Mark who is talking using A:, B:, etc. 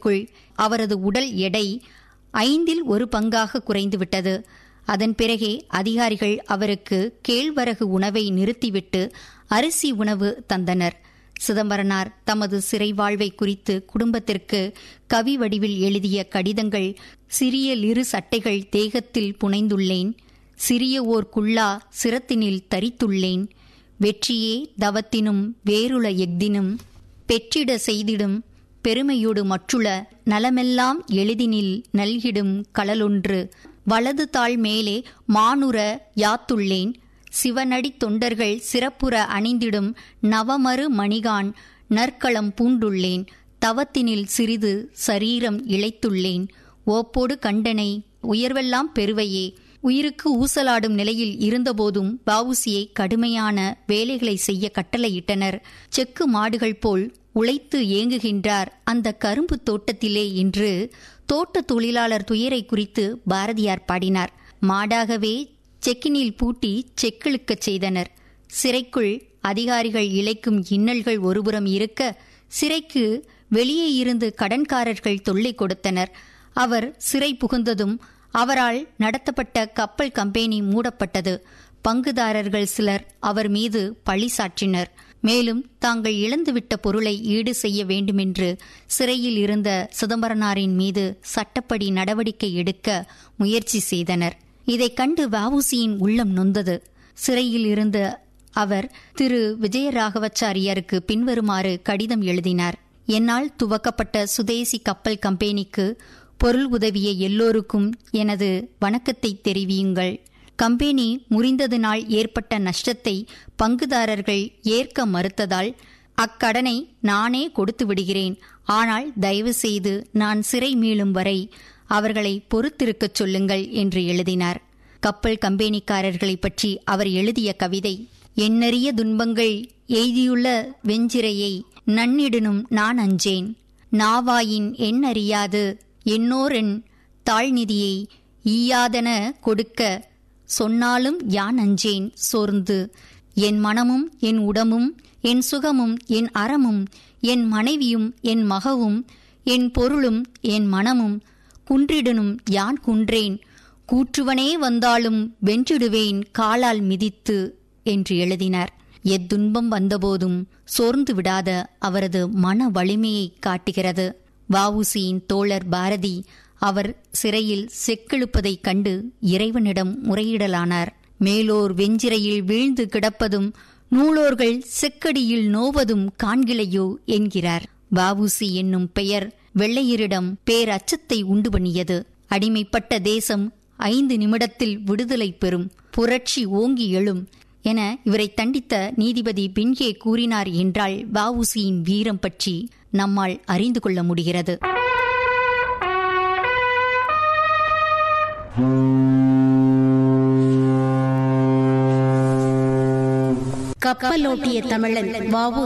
A: நாட்களுக்குள் அவரது உடல் எடை ஐந்தில் ஒரு பங்காக குறைந்துவிட்டது அதன் பிறகே அதிகாரிகள் அவருக்கு கேழ்வரகு உணவை நிறுத்திவிட்டு அரிசி உணவு தந்தனர் சிதம்பரனார் தமது சிறை வாழ்வை குறித்து குடும்பத்திற்கு கவி வடிவில் எழுதிய கடிதங்கள் சிறிய லிரு சட்டைகள் தேகத்தில் புனைந்துள்ளேன் சிறிய ஓர் குள்ளா சிரத்தினில் தரித்துள்ளேன் வெற்றியே தவத்தினும் வேறுள எஃதினும் பெற்றிட செய்திடும் பெருமையோடு மற்றுள நலமெல்லாம் எளிதினில் நல்கிடும் களலொன்று வலது தாள் மேலே மானுர யாத்துள்ளேன் சிவனடி தொண்டர்கள் சிறப்புற அணிந்திடும் நவமறு மணிகான் நற்களம் பூண்டுள்ளேன் தவத்தினில் சிறிது சரீரம் இழைத்துள்ளேன் ஓப்போடு கண்டனை உயர்வெல்லாம் பெருவையே உயிருக்கு ஊசலாடும் நிலையில் இருந்தபோதும் வவுசியை கடுமையான வேலைகளை செய்ய கட்டளையிட்டனர் செக்கு மாடுகள் போல் உழைத்து ஏங்குகின்றார் அந்த கரும்பு தோட்டத்திலே என்று தோட்ட தொழிலாளர் துயரை குறித்து பாரதியார் பாடினார் மாடாகவே செக்கினில் பூட்டி செக்கிழுக்கச் செய்தனர் சிறைக்குள் அதிகாரிகள் இழைக்கும் இன்னல்கள் ஒருபுறம் இருக்க சிறைக்கு வெளியே இருந்து கடன்காரர்கள் தொல்லை கொடுத்தனர் அவர் சிறை புகுந்ததும் அவரால் நடத்தப்பட்ட கப்பல் கம்பெனி மூடப்பட்டது பங்குதாரர்கள் சிலர் அவர் மீது பழி சாற்றினர் மேலும் தாங்கள் இழந்துவிட்ட பொருளை ஈடு செய்ய வேண்டுமென்று சிறையில் இருந்த சிதம்பரனாரின் மீது சட்டப்படி நடவடிக்கை எடுக்க முயற்சி செய்தனர் இதைக் கண்டு வவுசியின் உள்ளம் நொந்தது சிறையில் இருந்த அவர் திரு விஜயராகவச்சாரியாருக்கு பின்வருமாறு கடிதம் எழுதினார் என்னால் துவக்கப்பட்ட சுதேசி கப்பல் கம்பெனிக்கு பொருள் உதவிய எல்லோருக்கும் எனது வணக்கத்தை தெரிவியுங்கள் கம்பெனி முறிந்ததினால் ஏற்பட்ட நஷ்டத்தை பங்குதாரர்கள் ஏற்க மறுத்ததால் அக்கடனை நானே கொடுத்து விடுகிறேன் ஆனால் தயவு செய்து நான் சிறை மீளும் வரை அவர்களை பொறுத்திருக்கச் சொல்லுங்கள் என்று எழுதினார் கப்பல் கம்பெனிக்காரர்களை பற்றி அவர் எழுதிய கவிதை எண்ணறிய துன்பங்கள் எய்தியுள்ள வெஞ்சிரையை நன்னிடனும் நான் அஞ்சேன் நாவாயின் என் அறியாது என்னோரென் தாழ்நிதியை ஈயாதன கொடுக்க சொன்னாலும் யான் அஞ்சேன் சோர்ந்து என் மனமும் என் உடமும் என் சுகமும் என் அறமும் என் மனைவியும் என் மகவும் என் பொருளும் என் மனமும் குன்றிடனும் யான் குன்றேன் கூற்றுவனே வந்தாலும் வென்றிடுவேன் காலால் மிதித்து என்று எழுதினார் எத்துன்பம் வந்தபோதும் சோர்ந்து விடாத அவரது மன வலிமையை காட்டுகிறது வவுசியின் தோழர் பாரதி அவர் சிறையில் செக்கெழுப்பதைக் கண்டு இறைவனிடம் முறையிடலானார் மேலோர் வெஞ்சிரையில் வீழ்ந்து கிடப்பதும் நூலோர்கள் செக்கடியில் நோவதும் காண்கிலையோ என்கிறார் வவுசி என்னும் பெயர் வெள்ளையரிடம் பேரச்சத்தை உண்டு பண்ணியது அடிமைப்பட்ட தேசம் ஐந்து நிமிடத்தில் விடுதலை பெறும் புரட்சி ஓங்கி எழும் என இவரை தண்டித்த நீதிபதி பின்கே கூறினார் என்றால் வவுசியின் வீரம் பற்றி நம்மால் அறிந்து கொள்ள முடிகிறது
B: கப்பலோட்டிய தமிழன் வாவு